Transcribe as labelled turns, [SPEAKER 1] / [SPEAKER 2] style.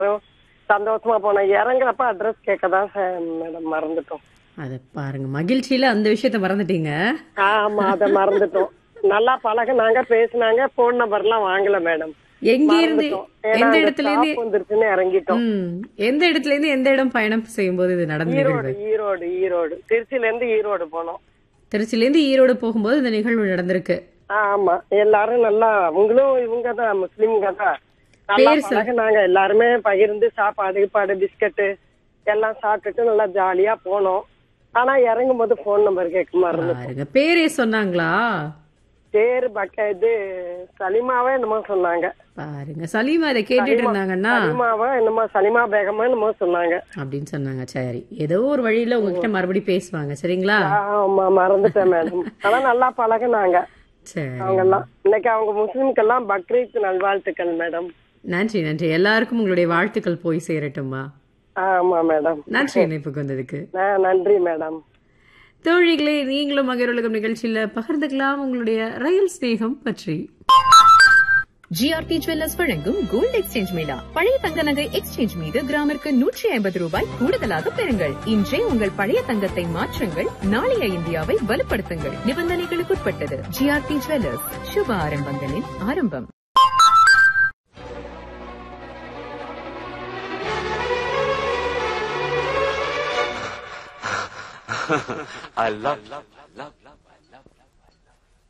[SPEAKER 1] சந்தோஷமா போனோம் இறங்குறப்ப அட்ரஸ் கேட்க தான் மேடம் மறந்துட்டோம்
[SPEAKER 2] அத பாருங்க மகிழ்ச்சியில அந்த விஷயத்த மறந்துட்டீங்க
[SPEAKER 1] ஆமா அத மறந்துட்டோம் நல்லா பழகுனாங்க பேசுனாங்க போன் நம்பர் எல்லாம் வாங்கல மேடம்
[SPEAKER 2] எங்க இருந்து எந்த இடத்துல இருந்து
[SPEAKER 1] வந்துருச்சுன்னு இறங்கிட்டோம்
[SPEAKER 2] ம், எந்த இடத்துல இருந்து எந்த இடம் பயணம் செய்யும்போது இது நடந்த
[SPEAKER 1] ஈரோடு
[SPEAKER 2] நிகழ்வு
[SPEAKER 1] ஈரோடு ஈரோடு திருச்சியில இருந்து ஈரோடு போனோம்
[SPEAKER 2] திருச்சில இருந்து ஈரோடு போகும்போது இந்த நிகழ்வு நடந்திருக்கு
[SPEAKER 1] ஆமா எல்லாரும் நல்லா அவங்களும் இவங்க தான் முஸ்லீம்ங்க தான் நல்லா
[SPEAKER 2] பேர் சொல்லு.
[SPEAKER 1] பழகுனாங்க எல்லாருமே பகிர்ந்து சாப்பாடு கீப்பாடு பிஸ்கட்டு எல்லாம் சாப்பிட்டுட்டு நல்லா ஜாலியா போனோம் ஆனா இறங்கும் போது போன் நம்பர் கேட்க மறந்து
[SPEAKER 2] பாருங்க பேரே சொன்னாங்களா
[SPEAKER 1] பேரு பக்க இது சலிமாவே என்னமோ சொன்னாங்க
[SPEAKER 2] பாருங்க சலீமா இதை கேட்டுட்டு இருந்தாங்கன்னா
[SPEAKER 1] சலிமாவா என்னமோ சலிமா பேகமா என்னமோ சொன்னாங்க
[SPEAKER 2] அப்படின்னு சொன்னாங்க சரி ஏதோ ஒரு வழியில உங்ககிட்ட மறுபடியும் பேசுவாங்க சரிங்களா
[SPEAKER 1] ஆமா மறந்துட்டேன் மேடம் ஆனா நல்லா பழகுனாங்க
[SPEAKER 2] சரி
[SPEAKER 1] அவங்க எல்லாம் இன்னைக்கு அவங்க முஸ்லிம்க்கெல்லாம் பக்ரீத் நல்வாழ்த்துக்கள் மேடம்
[SPEAKER 2] நன்றி நன்றி எல்லாருக்கும் உங்களுடைய வாழ்த்துக்கள் போய் சேரட்டுமா
[SPEAKER 1] ஆமா மேடம்
[SPEAKER 2] நன்றி இணைப்புக்கு வந்ததுக்கு
[SPEAKER 1] ந- நன்றி மேடம்
[SPEAKER 2] தோழிகளே நீங்களும் மகருலகம் நிகழ்ச்சியில பகிர்ந்துக்கலாம் உங்களுடைய ரயில் ஸ்நேகம் பற்றி
[SPEAKER 3] ஜிஆர்டி ஜுவல்லர்ஸ் வழங்கும் கோல்ட் எக்ஸ்சேஞ்ச் மேளா பழைய தங்க நகை எக்ஸ்சேஞ்ச் மீது கிராமிற்கு நூற்றி ஐம்பது ரூபாய் கூடுதலாக பெறுங்கள் இன்றே உங்கள் பழைய தங்கத்தை மாற்றுங்கள் நாளைய இந்தியாவை வலுப்படுத்துங்கள் நிபந்தனைகளுக்குட்பட்டது ஜிஆர்டி ஜுவல்லர்ஸ் சுப ஆரம்பங்களின் ஆரம்பம்
[SPEAKER 4] I love, love, love, love.